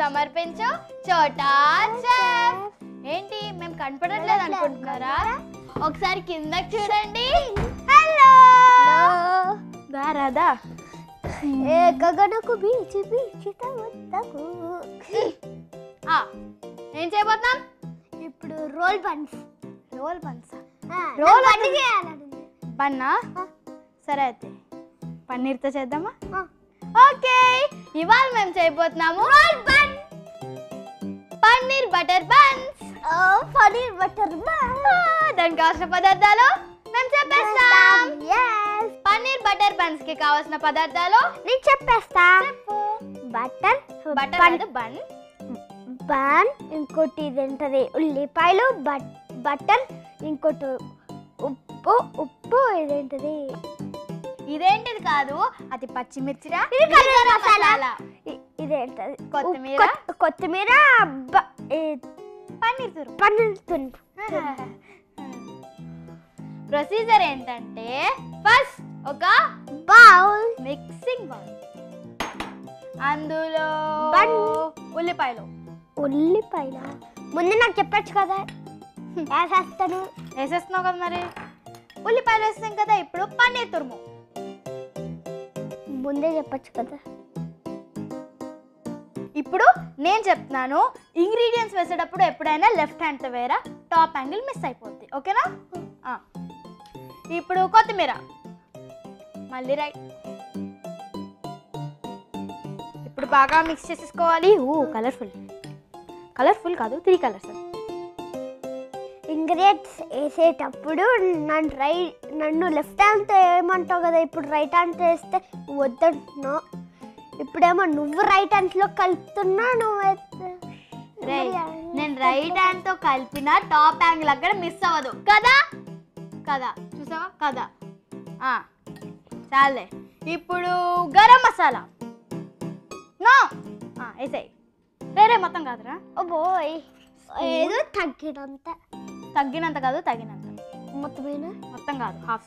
సమర్పించు చోటా చెఫ్ ఏంటి మేము కనపడట్లేదు అనుకుంటున్నారా ఒకసారి కిందకి చూడండి హలో రాదా ఏ గగనకు బీచి బీచి తవద్దకు ఏం చేయబోతున్నాం ఇప్పుడు roll buns roll buns roll roll bun చేయాలని బన్నా ఆ. సరే అయితే పన్నీర్తో చేద్దామా ఆ. ఓకే ఇవాళ మేము చేయబోతున్నాము roll bun paneer butter buns ఓ పనీర్ బటర్ దానికి కావాల్సిన పదార్థాలు మేము చెప్పేస్తాం yes పన్నీర్ బటర్ బన్స్ కి కావాల్సిన పదార్థాలు నేను చెప్పేస్తా బటర్ బటర్ కాదు బన్ బన్ ఇంకోటి ఇదేంటది ఉల్లిపాయలు బట్ బటర్ ఇంకోటి ఉప్పు ఉప్పు ఇదేంటది ఇదేంటిది కాదు అది పచ్చిమిర్చిరా ఇది గరం మసాలా. ఇ- ఇదేంటది కొత్తిమీర. కొత్- కొత్తిమీర బ- ఈ పన్నీర్ తురుము పన్నీర్ తురుము ప్రొసీజర్ ఏంటంటే ఫస్ట్ ఒక బౌల్ మిక్సింగ్ బౌల్ అందులో బన్. ఉల్లిపాయలు ఉల్లిపాయల ముందు నాకు చెప్పచ్చు కదా వేసేస్తాను వేసేస్తున్నావు కదా మరి ఉల్లిపాయలు వేస్తాం కదా ఇప్పుడు పన్నీర్ తురుము ముందే చెప్పచ్చు కదా ఇప్పుడు నేను చెప్తున్నాను ఇంగ్రీడియంట్స్ వేసేటప్పుడు ఎప్పుడైనా లెఫ్ట్ హ్యాండ్తో వేరా టాప్ యాంగిల్ మిస్ అయిపోద్ది ఓకేనా ఆ. ఇప్పుడు కొత్తిమీర మళ్ళీ రైట్ ఇప్పుడు బాగా మిక్స్ చేసేసుకోవాలి ఊ కలర్ఫుల్ కలర్ఫుల్ కాదు త్రీ కలర్స్ ఇంగ్రీడియంట్స్ వేసేటప్పుడు నన్ను రైట్ నన్ను లెఫ్ట్ హ్యాండ్తో ఏమంటావు కదా ఇప్పుడు రైట్ హ్యాండ్తో వేస్తే వద్దంటున్నావు ఇప్పుడేమో నువ్వు రైట్ హ్యాండ్స్లో కలుపుతున్నా నువ్వు వేస్తే- నేను రైట్ హ్యాండ్తో కలిపిన టాప్ యాంగిల్ అక్కడ మిస్ అవ్వదు కదా కదా చూసావా కదా ఆ, చాలే ఇప్పుడు గరం మసాలా నో వేసాయి రేరే మొత్తం కాదురా ఓ బోయ్ ఏదో తగ్గినంత తగ్గినంత కాదు తగినంత మొత్తమేనా మొత్తం కాదు హాఫ్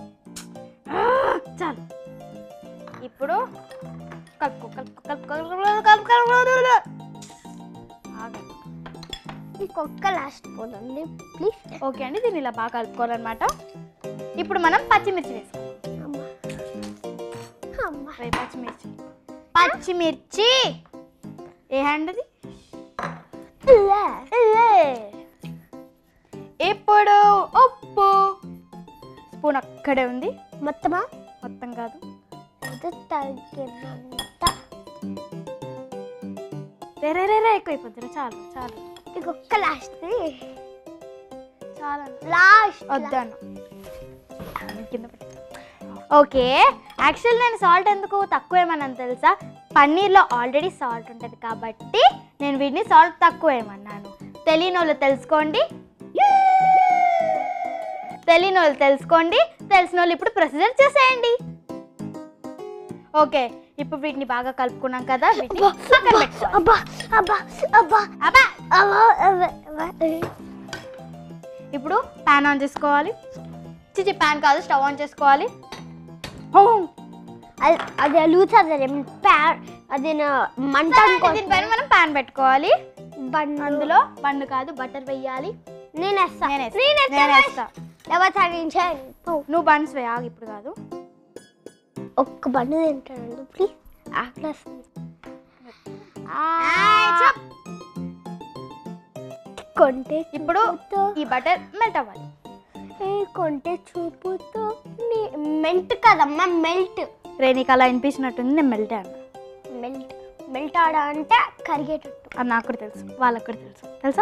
చాలు ఇప్పుడు కలుపుకో కలుపుకో కలుపుకో కలుపుకో కలుపుకో ఆగండి ఈ కుక్క లాస్ట్ పోదండి ప్లీజ్ ఓకే అండి దీన్ని ఇలా బాగా కలుపుకోవాలన్నమాట ఇప్పుడు మనం పచ్చిమిర్చి వేసుకోవాలి అమ్మ అమ్మ రే పచ్చిమిర్చి పచ్చిమిర్చి ఏ హ్యాండ్ అది ఇప్పుడు ఉప్పు స్పూన్ అక్కడే ఉంది మొత్తమా మొత్తం కాదు ఏదో తగ్గినంత రే రే రే రే ఎక్కువైపోతుంది చాలు చాలు ఈ కుక్క లాస్ట్ చాలు లాస్ట్ వద్దాను కింద పెట్టు. ఓకే యాక్చువల్ నేను సాల్ట్ ఎందుకు తక్కువ ఏమన్నాను తెలుసా పన్నీర్లో ఆల్రెడీ సాల్ట్ ఉంటుంది కాబట్టి నేను వీటిని సాల్ట్ తక్కువ ఏమన్నాను తెలియని వాళ్ళు తెలుసుకోండి తెలియని వాళ్ళు తెలుసుకోండి తెలిసిన వాళ్ళు ఇప్పుడు ప్రొసీజర్ చేసేయండి ఓకే ఇప్పుడు వీటిని బాగా కలుపుకున్నాం కదా వీటిని పక్కన పెట్టుకోవాలి. అబ్బా అబ్బా అబ్బా అబ్బా అబ్బా అబ్బా అబ్బా ఇప్పుడు ప్యాన్ ఆన్ చేసుకోవాలి చిచి ప్యాన్ కాదు స్టవ్ ఆన్ చేసుకోవాలి హో. అది అది అలుగుతుంది ప్యాన్ అది నా మంట సరే, అనుకో దీనిపైన మనం ప్యాన్ పెట్టుకోవాలి బండు అందులో బండు కాదు బటర్ వేయాలి నేను వేస్తా నేను వేస్తా. నేను నేను వేస్తా వేస్తా. లేకపోతే అది చేయండి. పో. నువ్వు బన్స్ వే ఆగు ఇప్పుడు కాదు ఒక్క బండి తింటానండి ప్లీజ్ ఆకలేస్తుంది చెప్. కొంటే ఇప్పుడు చూపుతో ఈ బటర్ మెల్ట్ అవ్వాలి ఏ కొంటే చూపుతో మెల్ట్ కదమ్మా మెల్ట్ రే నీకు అలా వినిపించినట్టుంది నేను మెల్ట్ అన్న మెల్ట్ మెల్ట్ ఆడ అంటే కరిగేటట్టు అది నాకు కూడా తెలుసు వాళ్ళకి కూడా తెలుసు తెలుసా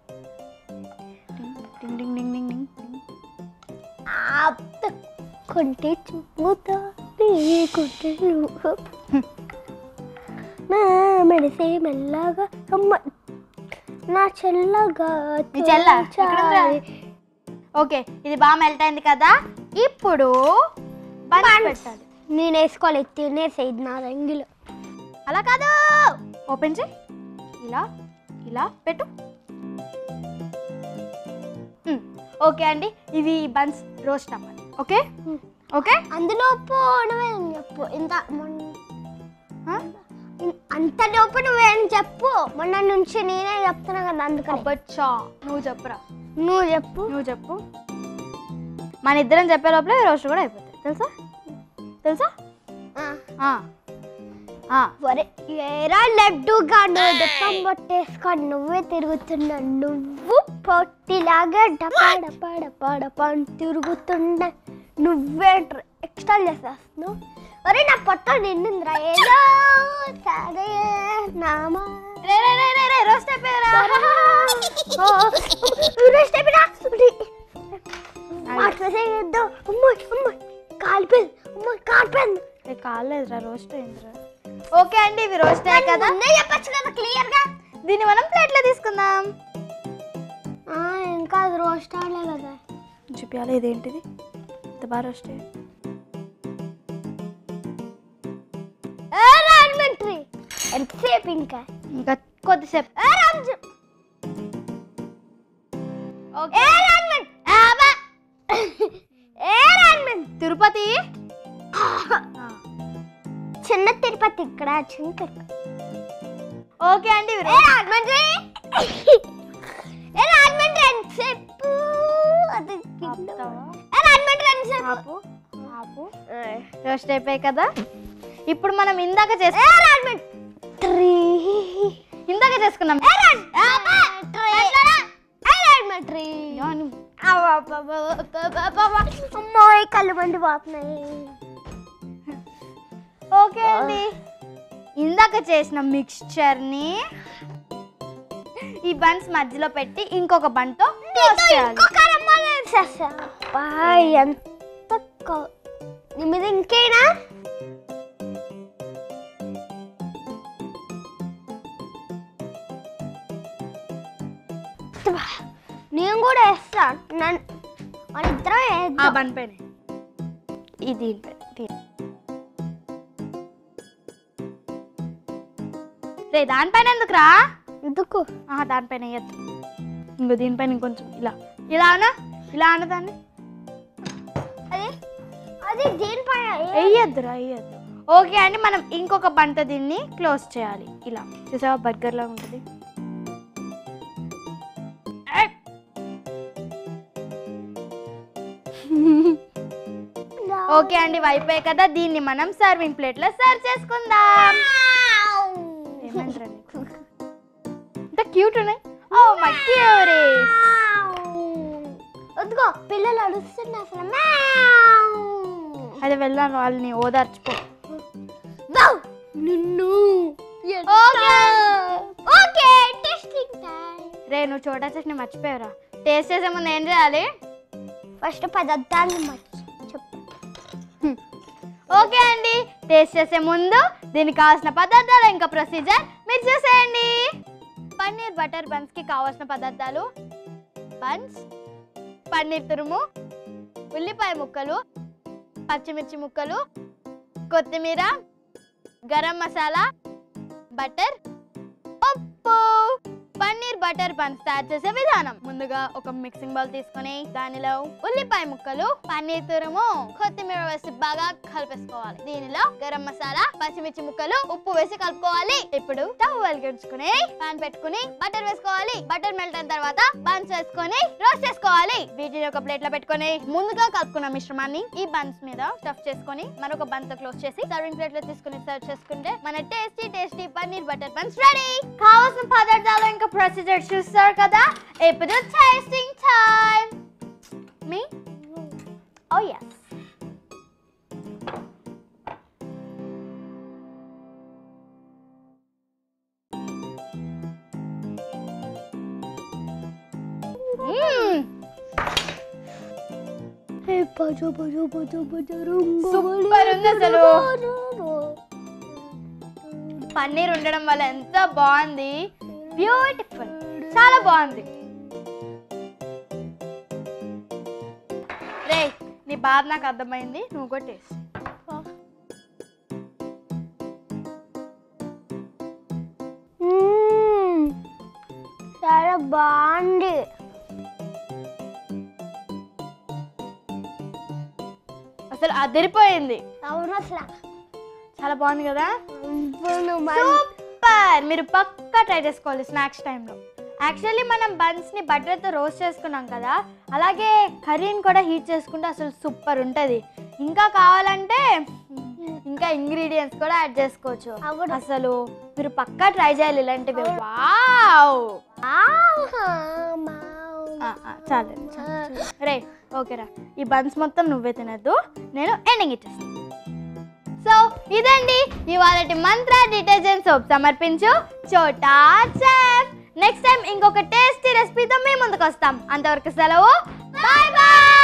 డింగ్ డింగ్ డింగ్ డింగ్ డింగ్ డింగ్. ఆప్ కొంటే చూపుతో నీ కొంటే నువ్వు నా మెడిసే మెల్లగా అమ్మ నా చెల్లగా నీ చెల్ల? తోచాయి. ఎక్కడుందిరా? ఓకే ఇది బాగా మెల్ట్ అయింది కదా ఇప్పుడు బన్స్ బన్స్. పెట్టాలి నేను వేసుకోవాలి తినేసేది నా రంగులు అలా కాదు ఓపెన్ చేయి ఇలా ఇలా పెట్టు మ్, ఓకే అండి ఇవి బన్స్ రోస్ట్ అవ్వాలి ఓకే మ్. ఓకే అందులో పోవడమే చెప్పు ఇంత మొన్న ఆ? ఇన్- అంత లోపు నువ్వేం చెప్పు మొన్న నుంచి నేనే చెప్తున్నా కదా అందుకని అబ్బచ్చా నువ్వు చెప్పురా నువ్వు చెప్పు నువ్వు చెప్పు మన ఇద్దరం చెప్పే లోపల ఈ రోజు కూడా అయిపోతుంది తెలుసా తెలుసా ఆ. ఆ. ఆ. ఒరే ఏరా లడ్డుగా నువ్వు దుఃఖం పట్టేసుకొని నువ్వే తిరుగుతున్నా నువ్వు పొట్టిలాగా డపా డపా డపా డపా అని తిరుగుతున్నా నువ్వే ఎక్స్ట్రా చేసేస్తున్నావు ఒరే నా పొట్ట నిండిందిరా ఏదో సరే నామా రే రే రే రే రే రోస్ట్ అయిపోయారా రోస్ట్ అయిపోయినా మాట్లాడేద్దాం అమ్మాయి అమ్మాయి కాలిపోయింది అమ్మాయి కాలిపోయింది ఏ కాలేదురా రోస్ట్ అయిందిరా ఓకే అండి ఇవి రోస్ట్ అయ్యాయి కదా ముందే చెప్పచ్చు కదా క్లియర్ గా దీన్ని మనం ప్లేట్లో తీసుకుందాం ఇంకా అది రోస్ట్ అవ్వలే కదా చూపించాలి ఇదేంటిది ఇంత బాగా రోస్ట్ అయ్యాయి రాజమండ్రి ఎంతసేపు ఇంకా ఇంకా కొద్దిసేపు ఏ రాజు ఓకే ఏ రాజమండ్రి ఆబా. ఏ రాజమండ్రి తిరుపతి చిన్న తిరుపతి ఇక్కడ చిన్న తిరుపతి ఓకే అండి ఇవి ఏ రాజమండ్రి ఏ రాజమండ్రి ఎంతసేపు అది కింద. ఆపుతావా? ఏ రాజమండ్రి ఎంతసేపు ఆపు ఆపు రోస్ట్ అయిపోయాయి కదా ఇప్పుడు మనం ఇందాక చేసు ఏ రాజమండ్రి త్రీ ఇందాక చేసుకున్నాం ఏ రాజ్ ఆబా. ఏ రాజమండ్రి యాని. అమ్మాయి కళ్ళు మండి పోతున్నాయి ఓకే అండి ఇందాక చేసిన మిక్స్చర్ని ఈ బన్స్ మధ్యలో పెట్టి ఇంకొక బంతో టోస్ట్ చేయాలి ఇంకొక రమ్మని వేసేసా. అబ్బా, ఎంత క- నీ మీద ఇంకేనా అబ్బా, నేను కూడా వేస్తా నన్ను మన ఇద్దరం ఆ వేద్దాం. బన్ పైన ఇది దీనిపైన దీని. రే దానిపైన ఎందుకురా ఎందుకు ఆహా దానిపైన వేయద్దు ఇంకో దీనిపైన ఇంకొంచెం ఇలా ఇలా అనా ఇలా అన్న దాన్ని అది అది దీనిపైన ఏ- వేయద్దురా వేయద్దు ఓకే అండి మనం ఇంకొక బంట దీన్ని క్లోజ్ చేయాలి ఇలా చూసావా బర్గర్ లా ఉంటుంది ఏయ్! ఓకే అండి ఇవి అయిపోయాయి కదా దీన్ని మనం సర్వింగ్ ప్లేట్ లో సర్వ్ చేసుకుందాం ఏమంటారా నీకు? ఇంత క్యూట్ ఉన్నాయి ఓ మై క్యూరీస్ వద్దుకో పిల్లలు అడుస్తున్నారు అసలు మ్యావ్. అది వెళ్ళాను వాళ్ళని ఓదార్చుకో వావ్, నిన్ను ఓకే ఓకే టెస్టింగ్ టైం రే నువ్వు చోటా చట్నీ మర్చిపోయారా టేస్ట్ చేసే ముందు ఏం చేయాలి ఫస్ట్ పదార్థాలు మర్చి చెప్పు ఓకే అండి టేస్ట్ చేసే ముందు దీనికి కావాల్సిన పదార్థాలు ఇంకా ప్రొసీజర్ మీరు చూసేయండి పన్నీర్ బటర్ బన్స్కి కావాల్సిన పదార్థాలు బన్స్ పన్నీర్ తురుము ఉల్లిపాయ ముక్కలు పచ్చిమిర్చి ముక్కలు కొత్తిమీర గరం మసాలా బటర్ ఉప్పు పన్నీర్ బటర్ బన్స్ తయారు చేసే విధానం ముందుగా ఒక మిక్సింగ్ బౌల్ తీసుకొని దానిలో ఉల్లిపాయ ముక్కలు పన్నీర్ తురుము కొత్తిమీర వేసి బాగా కలిపేసుకోవాలి దీనిలో గరం మసాలా పచ్చిమిర్చి ముక్కలు ఉప్పు వేసి కలుపుకోవాలి ఇప్పుడు స్టవ్ వెలిగించుకుని పాన్ పెట్టుకుని బటర్ వేసుకోవాలి బటర్ మెల్ట్ అయిన తర్వాత బన్స్ వేసుకొని రోస్ట్ చేసుకోవాలి వీటిని ఒక ప్లేట్ లో పెట్టుకొని ముందుగా కలుపుకున్న మిశ్రమాన్ని ఈ బన్స్ మీద స్టఫ్ చేసుకొని మరొక బన్ తో క్లోజ్ చేసి సర్వింగ్ ప్లేట్ లో తీసుకుని సర్వ్ చేసుకుంటే మన tasty tasty paneer butter buns ready కావాల్సిన పదార్థాలు ఇంకా ప్రొసీజర్ చూస్తారు కదా ఇప్పుడు టేస్టింగ్ టైం మీ ఓ ఎస్ హే బజో బజో బజో బజో రుంగో సూపర్ ఉంది అసలు పన్నీర్ ఉండడం వల్ల ఎంత బాగుంది బ్యూటిఫుల్ చాలా బాగుంది రే నీ బాధ నాకు అర్థమైంది నువ్వు కూడా టేస్ట్ మ్మ్. చాలా బాగుంది అసలు అదిరిపోయింది అవును అసలు చాలా బాగుంది కదా అవును మరి సూపర్ మీరు పక్కా ట్రై చేసుకోవాలి స్నాక్స్ టైంలో యాక్చువల్లీ మనం బన్స్ని బటర్తో రోస్ట్ చేసుకున్నాం కదా అలాగే కర్రీని కూడా హీట్ చేసుకుంటే అసలు సూపర్ ఉంటుంది ఇంకా కావాలంటే ఇంకా ఇంగ్రీడియంట్స్ కూడా యాడ్ చేసుకోవచ్చు అవును. అసలు మీరు పక్కా ట్రై చేయాలి ఇలాంటివి వావ్ ఆహా, మావ్. ఆ, ఆ, చాలు చాలు. రే ఓకేరా ఈ బన్స్ మొత్తం నువ్వే తినద్దు నేను ఎండింగ్ ఇచ్చేస్తాను సో ఇదండి ఇవాళ మంత్ర డిటర్జెంట్ సోప్ సమర్పించు చోటా చెఫ్ నెక్స్ట్ టైం ఇంకొక టేస్టీ రెసిపీతో మేము ముందుకు వస్తాం అంతవరకు సెలవు బాయ్ బాయ్